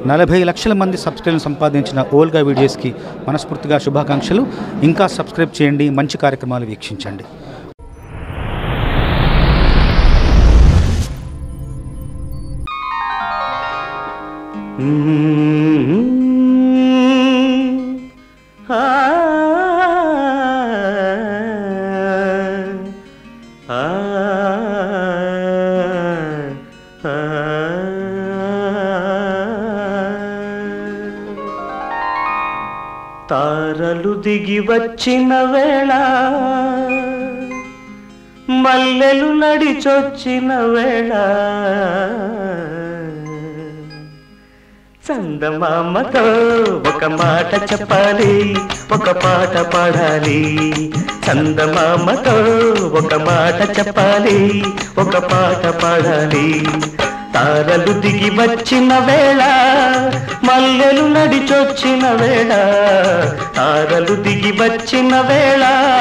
నలభై లక్షల మంది సబ్స్క్రైబ్ సంపాదించిన ఓల్గా వీడియోస్కి మనస్ఫూర్తిగా శుభాకాంక్షలు ఇంకా సబ్స్క్రైబ్ చేయండి మంచి కార్యక్రమాలు వీక్షించండి తారలు దిగి వచ్చిన వేళ మల్లెలు నడిచొచ్చిన వేళ చందమామతో ఒక మాట చెప్పాలి ఒక పాట పాడాలి చందమామతో ఒక మాట చెప్పాలి ఒక పాట పాడాలి తారలు దిగి వచ్చిన వేళ మల్లెలు నడిచొచ్చిన వేళ తారలు దిగి వచ్చిన వేళ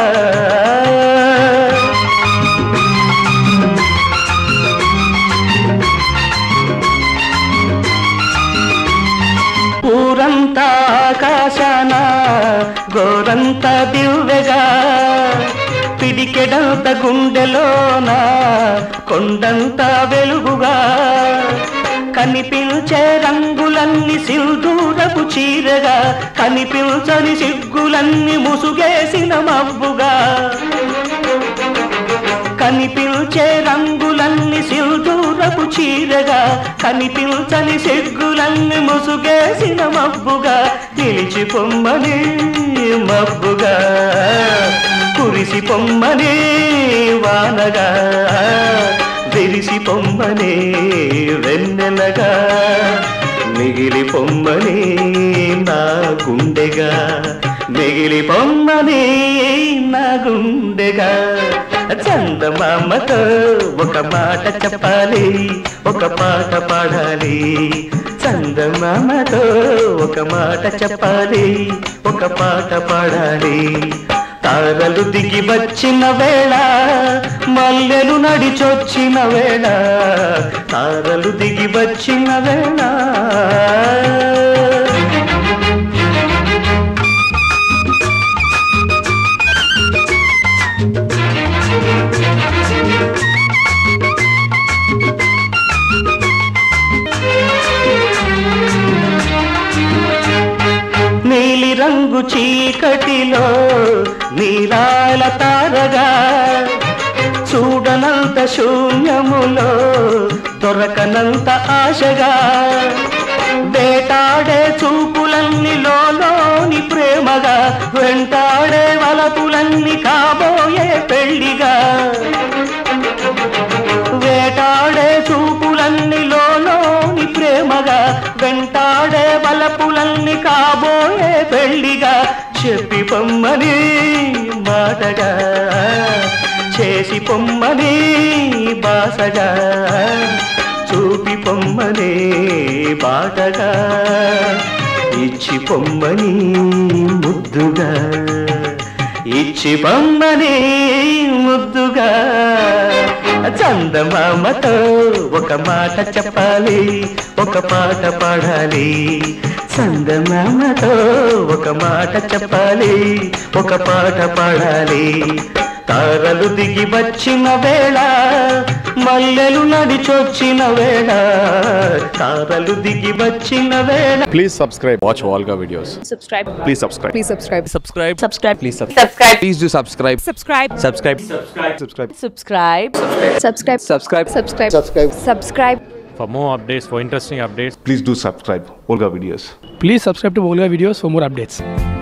ఊరంతా ఆకాశాన గోరంతా దివ్వెగా పిడికెడంత గుండెలోన కొండంత వెలుగుగా కనిపించే రంగులన్నీ సింధూరపు చీరగా కనిపించని సిగ్గులన్నీ ముసుగేసిన మబ్బుగా కనిపించే రంగులన్నీ సింధూరపు చీరగా కనిపించని సిగ్గులన్నీ ముసుగేసిన మబ్బుగా నిలిచి పొమ్మని మబ్బుగా కురిసి పొమ్మని వానగా విరిసి పొమ్మని వెన్నెలగా మిగిలి పొమ్మని నా గుండెగా మిగిలి పొమ్మని నా గుండెగా చందమామతో ఒక మాట చెప్పాలి ఒక పాట పాడాలి చందమామతో ఒక మాట చెప్పాలి ఒక పాట పాడాలి తారలు దిగి వచ్చిన వేళ మల్లెలు నడిచొచ్చిన వేళ తారలు దిగి వచ్చిన వేళ నీలి రంగు చీకటిలో నీలాల తారగా చూడనంత శూన్యములో దొరకనంత ఆశగా వేటాడే చూపులన్నీ లోని ప్రేమగా వెంటాడే వలపులన్నీ కాబోయే పెళ్లిగా వేటాడే చూపులన్నీ లోని ప్రేమగా వెంటాడే బలపులన్నీ కాబోయే పెళ్లిగా చెప్పి పొమ్మని మాటగా చేసి పొమ్మని బాసగా చూపి పొమ్మని బాటగా ఇచ్చి పొమ్మని ముద్దుగా ఇచ్చి పొమ్మని ముద్దుగా చందమామతో ఒక మాట చెప్పాలి ఒక పాట పాడాలి చందమామతో ఒక మాట చెప్పాలి ఒక పాట పాడాలి తారలు దిగి వచ్చిన వేళ మల్లెలు నడిచొచ్చిన వేళ తారలు దిగి వచ్చిన వేళ Please subscribe. Watch Volga videos. subscribe Please subscribe. please subscribe subscribe subscribe please subscribe please do subscribe subscribe subscribe Subscribe. subscribe subscribe subscribe subscribe subscribe subscribe For more updates, for interesting updates, Please do subscribe. Volga videos. Please subscribe to Volga videos for more updates.